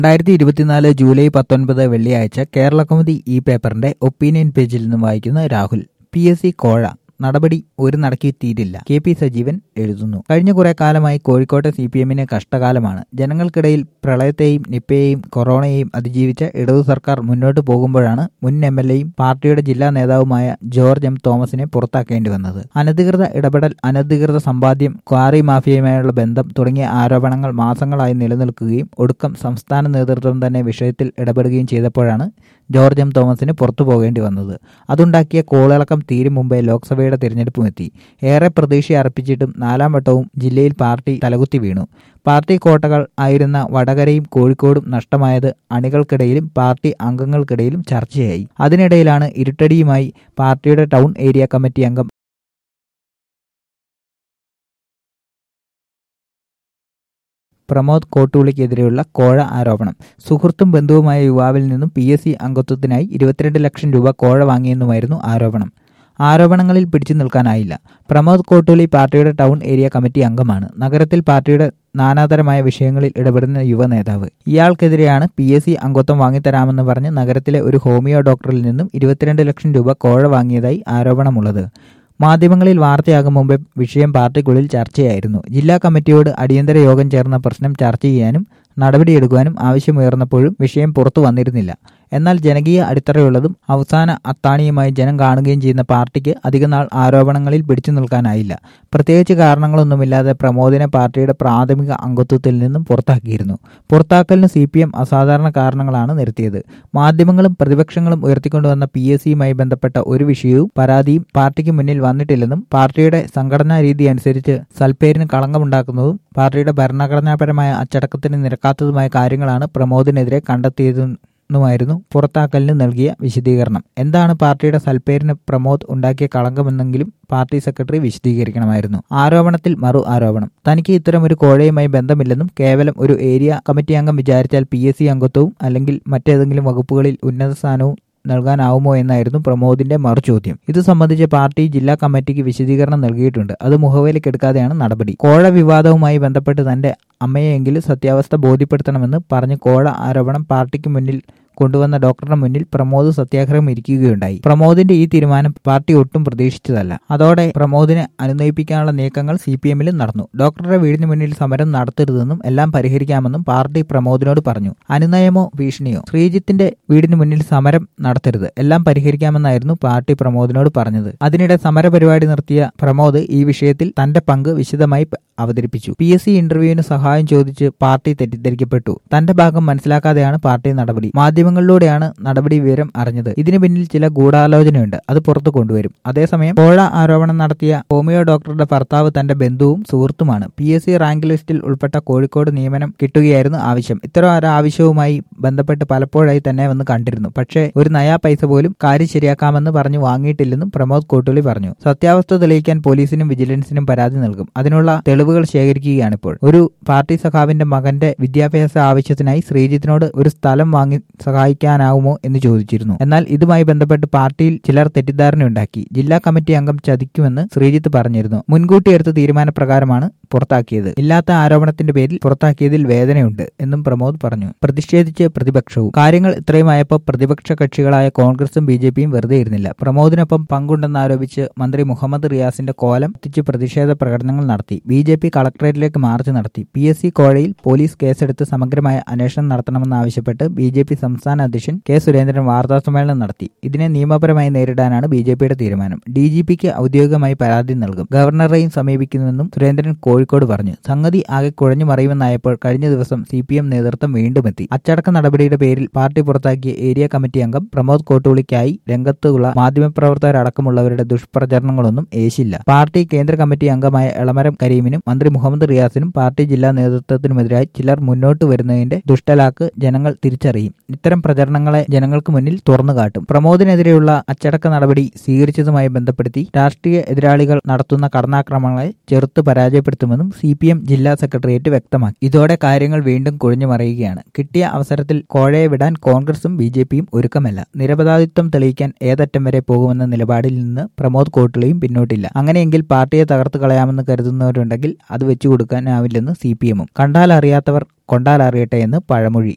രണ്ടായിരത്തി ഇരുപത്തിനാല് ജൂലൈ പത്തൊൻപത് വെള്ളിയാഴ്ച കേരള കൗമുദി ഈ പേപ്പറിന്റെ ഒപ്പീനിയൻ പേജിൽ നിന്നും വായിക്കുന്ന രാഹുൽ പി എസ് സി കോഴ നടപടി ഒരു നടക്കി തീരില്ല കെ പി സജീവൻ എഴുതുന്നു കഴിഞ്ഞ കുറെ കാലമായി കോഴിക്കോട്ടെ സി പി എമ്മിന് കഷ്ടകാലമാണ് ജനങ്ങൾക്കിടയിൽ പ്രളയത്തെയും നിപ്പയെയും കൊറോണയെയും അതിജീവിച്ച ഇടതു സർക്കാർ മുന്നോട്ട് പോകുമ്പോഴാണ് മുൻ എം എൽ എയും പാർട്ടിയുടെ ജില്ലാ നേതാവുമായ ജോർജ് എം തോമസിനെ പുറത്താക്കേണ്ടി വന്നത് അനധികൃത ഇടപെടൽ അനധികൃത സമ്പാദ്യം ക്വാറി മാഫിയയുമായുള്ള ബന്ധം തുടങ്ങിയ ആരോപണങ്ങൾ മാസങ്ങളായി നിലനിൽക്കുകയും ഒടുക്കം സംസ്ഥാന നേതൃത്വം തന്നെ വിഷയത്തിൽ ഇടപെടുകയും ചെയ്തപ്പോഴാണ് ജോർജ് എം തോമസിന് പുറത്തു പോകേണ്ടി വന്നത് അതുണ്ടാക്കിയ കോളിളക്കം തീരും മുമ്പേ ലോക്സഭയുടെ തിരഞ്ഞെടുപ്പും എത്തി ഏറെ പ്രതീക്ഷ അർപ്പിച്ചിട്ടും നാലാം വട്ടവും ജില്ലയിൽ പാർട്ടി തലകുത്തി വീണു പാർട്ടി കോട്ടകൾ ആയിരുന്ന വടകരയും കോഴിക്കോടും നഷ്ടമായത് അണികൾക്കിടയിലും പാർട്ടി അംഗങ്ങൾക്കിടയിലും ചർച്ചയായി അതിനിടയിലാണ് ഇരുട്ടടിയുമായി പാർട്ടിയുടെ ടൗൺ ഏരിയ കമ്മിറ്റി അംഗം പ്രമോദ് കോട്ടൂളിക്കെതിരെയുള്ള കോഴ ആരോപണം സുഹൃത്തും ബന്ധുവുമായ യുവാവിൽ നിന്നും പി എസ് സി അംഗത്വത്തിനായി ഇരുപത്തിരണ്ട് ലക്ഷം രൂപ കോഴ വാങ്ങിയെന്നുമായിരുന്നു ആരോപണം ആരോപണങ്ങളിൽ പിടിച്ചു നിൽക്കാനായില്ല പ്രമോദ് കോട്ടൂളി പാർട്ടിയുടെ ടൗൺ ഏരിയ കമ്മിറ്റി അംഗമാണ് നഗരത്തിൽ പാർട്ടിയുടെ നാനാതരമായ വിഷയങ്ങളിൽ ഇടപെടുന്ന യുവ നേതാവ് ഇയാൾക്കെതിരെയാണ് പി എസ് സി അംഗത്വം വാങ്ങിത്തരാമെന്ന് പറഞ്ഞ് നഗരത്തിലെ ഒരു ഹോമിയോ ഡോക്ടറിൽ നിന്നും ഇരുപത്തിരണ്ട് ലക്ഷം രൂപ കോഴ വാങ്ങിയതായി ആരോപണമുള്ളത് മാധ്യമങ്ങളിൽ വാർത്തയാകും മുമ്പേ വിഷയം പാർട്ടിക്കുള്ളിൽ ചർച്ചയായിരുന്നു ജില്ലാ കമ്മിറ്റിയോട് അടിയന്തര യോഗം ചേർന്ന പ്രശ്നം ചർച്ച ചെയ്യാനും നടപടിയെടുക്കുവാനും ആവശ്യമുയർന്നപ്പോഴും വിഷയം പുറത്തു വന്നിരുന്നില്ല എന്നാൽ ജനകീയ അടിത്തറയുള്ളതും അവസാന അത്താണിയുമായി ജനം കാണുകയും ചെയ്യുന്ന പാർട്ടിക്ക് അധികനാൾ ആരോപണങ്ങളിൽ പിടിച്ചു നിൽക്കാനായില്ല പ്രത്യേകിച്ച് കാരണങ്ങളൊന്നുമില്ലാതെ പ്രമോദിനെ പാർട്ടിയുടെ പ്രാഥമിക അംഗത്വത്തിൽ നിന്നും പുറത്താക്കിയിരുന്നു പുറത്താക്കലിന് സി പി എം അസാധാരണ കാരണങ്ങളാണ് നിരത്തിയത് മാധ്യമങ്ങളും പ്രതിപക്ഷങ്ങളും ഉയർത്തിക്കൊണ്ടുവന്ന പി എസ് സിയുമായി ബന്ധപ്പെട്ട ഒരു വിഷയവും പരാതിയും പാർട്ടിക്ക് മുന്നിൽ വന്നിട്ടില്ലെന്നും പാർട്ടിയുടെ സംഘടനാ രീതി അനുസരിച്ച് സൽപ്പേരിന് കളങ്കമുണ്ടാക്കുന്നതും പാർട്ടിയുടെ ഭരണഘടനാപരമായ അച്ചടക്കത്തിന് നിരക്കാത്തതുമായ കാര്യങ്ങളാണ് പ്രമോദിനെതിരെ കണ്ടെത്തിയതെന്നും എന്നുമായിരുന്നു പുറത്താക്കലിന് നൽകിയ വിശദീകരണം എന്താണ് പാർട്ടിയുടെ സൽപ്പേരിന് പ്രമോദ് ഉണ്ടാക്കിയ കളങ്കമെന്നെങ്കിലും പാർട്ടി സെക്രട്ടറി വിശദീകരിക്കണമായിരുന്നു ആരോപണത്തിൽ മറു ആരോപണം തനിക്ക് ഇത്തരം ഒരു കോഴയുമായി ബന്ധമില്ലെന്നും കേവലം ഒരു ഏരിയ കമ്മിറ്റി അംഗം വിചാരിച്ചാൽ പി എസ് സി അംഗത്വവും അല്ലെങ്കിൽ മറ്റേതെങ്കിലും വകുപ്പുകളിൽ ഉന്നത സ്ഥാനവും നൽകാനാവുമോ എന്നായിരുന്നു പ്രമോദിന്റെ മറുചോദ്യം ഇത് സംബന്ധിച്ച് പാർട്ടി ജില്ലാ കമ്മിറ്റിക്ക് വിശദീകരണം നൽകിയിട്ടുണ്ട് അത് മുഖവേലിക്കെടുക്കാതെയാണ് നടപടി കോഴ വിവാദവുമായി ബന്ധപ്പെട്ട് തന്റെ അമ്മയെങ്കിലും സത്യാവസ്ഥ ബോധ്യപ്പെടുത്തണമെന്ന് പറഞ്ഞ് കോഴ ആരോപണം പാർട്ടിക്ക് മുന്നിൽ കൊണ്ടുവന്ന ഡോക്ടറുടെ മുന്നിൽ പ്രമോദ് സത്യാഗ്രഹം ഇരിക്കുകയുണ്ടായി പ്രമോദിന്റെ ഈ തീരുമാനം പാർട്ടി ഒട്ടും പ്രതീക്ഷിച്ചതല്ല അതോടെ പ്രമോദിനെ അനുനയിപ്പിക്കാനുള്ള നീക്കങ്ങൾ സി പി എമ്മിലും നടന്നു ഡോക്ടറുടെ വീടിന് മുന്നിൽ സമരം നടത്തരുതെന്നും എല്ലാം പരിഹരിക്കാമെന്നും പാർട്ടി പ്രമോദിനോട് പറഞ്ഞു അനുനയമോ ഭീഷണിയോ ശ്രീജിത്തിന്റെ വീടിന് മുന്നിൽ സമരം നടത്തരുത് എല്ലാം പരിഹരിക്കാമെന്നായിരുന്നു പാർട്ടി പ്രമോദിനോട് പറഞ്ഞത് അതിനിടെ സമരപരിപാടി നിർത്തിയ പ്രമോദ് ഈ വിഷയത്തിൽ തന്റെ പങ്ക് വിശദമായി അവതരിപ്പിച്ചു പി എസ് സി ഇന്റർവ്യൂവിന് സഹായം ചോദിച്ച് പാർട്ടി തെറ്റിദ്ധരിക്കപ്പെട്ടു തന്റെ ഭാഗം മനസ്സിലാക്കാതെയാണ് പാർട്ടി നടപടി മാധ്യമങ്ങളിലൂടെയാണ് നടപടി വിവരം അറിഞ്ഞത് ഇതിനു പിന്നിൽ ചില ഗൂഢാലോചനയുണ്ട് അത് പുറത്തു കൊണ്ടുവരും അതേസമയം കോഴ ആരോപണം നടത്തിയ ഹോമിയോ ഡോക്ടറുടെ ഭർത്താവ് തന്റെ ബന്ധുവും സുഹൃത്തുമാണ് പി എസ് സി റാങ്ക് ലിസ്റ്റിൽ ഉൾപ്പെട്ട കോഴിക്കോട് നിയമനം കിട്ടുകയായിരുന്നു ആവശ്യം ഇത്തരം ഒരു ആവശ്യവുമായി ബന്ധപ്പെട്ട് പലപ്പോഴായി തന്നെ വന്ന് കണ്ടിരുന്നു പക്ഷേ ഒരു നയാ പൈസ പോലും കാര്യം ശരിയാക്കാമെന്ന് പറഞ്ഞു വാങ്ങിയിട്ടില്ലെന്നും പ്രമോദ് കോട്ടൂളി പറഞ്ഞു സത്യാവസ്ഥ തെളിയിക്കാൻ പോലീസിനും വിജിലൻസിനും പരാതി നൽകും അതിനുള്ള തെളിവുകൾ ശേഖരിക്കുകയാണിപ്പോൾ ഒരു പാർട്ടി സഖാവിന്റെ മകന്റെ വിദ്യാഭ്യാസ ആവശ്യത്തിനായി ശ്രീജിത്തിനോട് ഒരു സ്ഥലം വാങ്ങി സഹായിക്കാനാവുമോ എന്ന് ചോദിച്ചിരുന്നു എന്നാൽ ഇതുമായി ബന്ധപ്പെട്ട് പാർട്ടിയിൽ ചിലർ തെറ്റിദ്ധാരണയുണ്ടാക്കി ജില്ലാ കമ്മിറ്റി അംഗം ചതിക്കുമെന്ന് ശ്രീജിത്ത് പറഞ്ഞിരുന്നു മുൻകൂട്ടി എടുത്ത തീരുമാനപ്രകാരമാണ് പുറത്താക്കിയത് ഇല്ലാത്ത ആരോപണത്തിന്റെ പേരിൽ പുറത്താക്കിയതിൽ വേദനയുണ്ട് എന്നും പ്രമോദ് പറഞ്ഞു പ്രതിഷേധിച്ച് പ്രതിപക്ഷവും കാര്യങ്ങൾ ഇത്രയുമായപ്പോൾ പ്രതിപക്ഷ കക്ഷികളായ കോൺഗ്രസും ബി ജെ പിയും വെറുതെ ഇരുന്നില്ല പ്രമോദിനൊപ്പം പങ്കുണ്ടെന്നാരോപിച്ച് മന്ത്രി മുഹമ്മദ് റിയാസിന്റെ കോലം എത്തിച്ച് പ്രതിഷേധ പ്രകടനങ്ങൾ നടത്തി ബി ജെ പി കളക്ടറേറ്റിലേക്ക് മാർച്ച് നടത്തി പി എസ് സി കോഴയിൽ പോലീസ് കേസെടുത്ത് സമഗ്രമായ അന്വേഷണം നടത്തണമെന്നാവശ്യപ്പെട്ട് ബി ജെ പി സംസ്ഥാന അധ്യക്ഷൻ കെ സുരേന്ദ്രൻ വാർത്താസമ്മേളനം നടത്തി ഇതിനെ നിയമപരമായി നേരിടാനാണ് ബി ജെ പിയുടെ തീരുമാനം ഡി ജി പിക്ക് ഔദ്യോഗികമായി പരാതി നൽകും ഗവർണറെയും സമീപിക്കുന്നുവെന്നും സുരേന്ദ്രൻ കോഴിക്കോട് പറഞ്ഞു സംഗതി ആകെ കുഴഞ്ഞു മറിയുമെന്നായപ്പോൾ കഴിഞ്ഞ ദിവസം സി പി എം നേതൃത്വം വീണ്ടും എത്തി അച്ചടക്ക നടപടിയുടെ പേരിൽ പാർട്ടി പുറത്താക്കിയ ഏരിയ കമ്മിറ്റി അംഗം പ്രമോദ് കോട്ടൂളിക്കായി രംഗത്തുള്ള മാധ്യമപ്രവർത്തകരടക്കമുള്ളവരുടെ ദുഷ്പ്രചരണങ്ങളൊന്നും ഏശില്ല പാർട്ടി കേന്ദ്ര കമ്മിറ്റി അംഗമായ എളമരം കരീമിനും മന്ത്രി മുഹമ്മദ് റിയാസിനും പാർട്ടി ജില്ലാ നേതൃത്വത്തിനുമെതിരായി ചിലർ മുന്നോട്ട് വരുന്നതിന്റെ ദുഷ്ടലാക്ക് ജനങ്ങൾ തിരിച്ചറിയും ഇത്തരം പ്രചരണങ്ങളെ ജനങ്ങൾക്ക് മുന്നിൽ തുറന്നു കാട്ടും പ്രമോദിനെതിരെയുള്ള അച്ചടക്ക നടപടി സ്വീകരിച്ചതുമായി ബന്ധപ്പെടുത്തി രാഷ്ട്രീയ എതിരാളികൾ നടത്തുന്ന കടന്നാക്രമണങ്ങളെ ചെറുത്ത് പരാജയപ്പെടുത്തുമെന്നും സി പി എം ജില്ലാ സെക്രട്ടേറിയറ്റ് വ്യക്തമാക്കി ഇതോടെ കാര്യങ്ങൾ വീണ്ടും കുഴഞ്ഞു മറിയുകയാണ് കിട്ടിയ അവസരത്തിൽ കോഴയെ വിടാൻ കോൺഗ്രസും ബി ജെ പിയും ഒരുക്കമല്ല നിരപരാധിത്വം തെളിയിക്കാൻ ഏതറ്റം വരെ പോകുമെന്ന നിലപാടിൽ നിന്ന് പ്രമോദ് കോട്ടിളിയും പിന്നോട്ടില്ല അങ്ങനെയെങ്കിൽ പാർട്ടിയെ തകർത്ത് കളയാമെന്ന് കരുതുന്നവരുണ്ടെങ്കിൽ അത് വെച്ചു കൊടുക്കാനാവില്ലെന്ന് സി പി എമ്മും കണ്ടാൽ അറിയാത്തവർ കൊണ്ടാൽ അറിയട്ടെ എന്ന് പഴമൊഴി